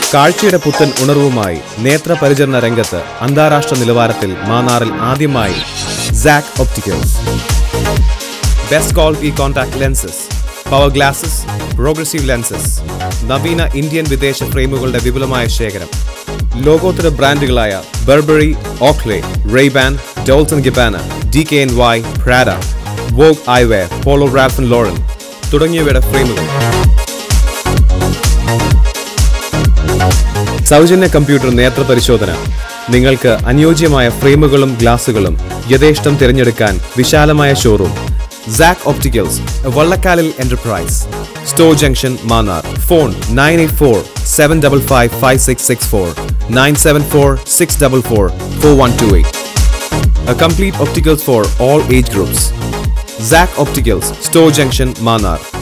കാഴ്ചയുടെ പുത്തൻ ഉണർവുമായി നേത്രപരിചരണ രംഗത്ത് അന്താരാഷ്ട്ര നിലവാരത്തിൽ മാന്നാറിൽ ആദ്യമായി Zak opticals best quality contact lenses power glasses progressive lenses നവീന ഇന്ത്യൻ വിദേശ ഫ്രെയിമുകളുടെ വിപുലമായ ശേഖരം ലോകോത്തര ബ്രാൻഡുകളായ Burberry Oakley Ray-Ban Dolce and Gabbana D K N Y Prada Vogue eyewear Polo Ralph Lauren തുടങ്ങിയവയുടെ ഫ്രെയിമുകൾ സൗജന്യ കമ്പ്യൂട്ടർ നേത്ര പരിശോധന നിങ്ങൾക്ക് അനുയോജ്യമായ ഫ്രെയിമുകളും ഗ്ലാസുകളും യഥേഷ്ടം തിരഞ്ഞെടുക്കാൻ വിശാലമായ ഷോറൂം സാക് ഒപ്റ്റിക്കൽസ് വള്ളക്കാലിൽ enterprise store junction Mannar phone nine eight four seven double five five six six four nine seven four six double four four one two eight A complete opticals for all age groups. Zack Opticals, Store Junction, Manar.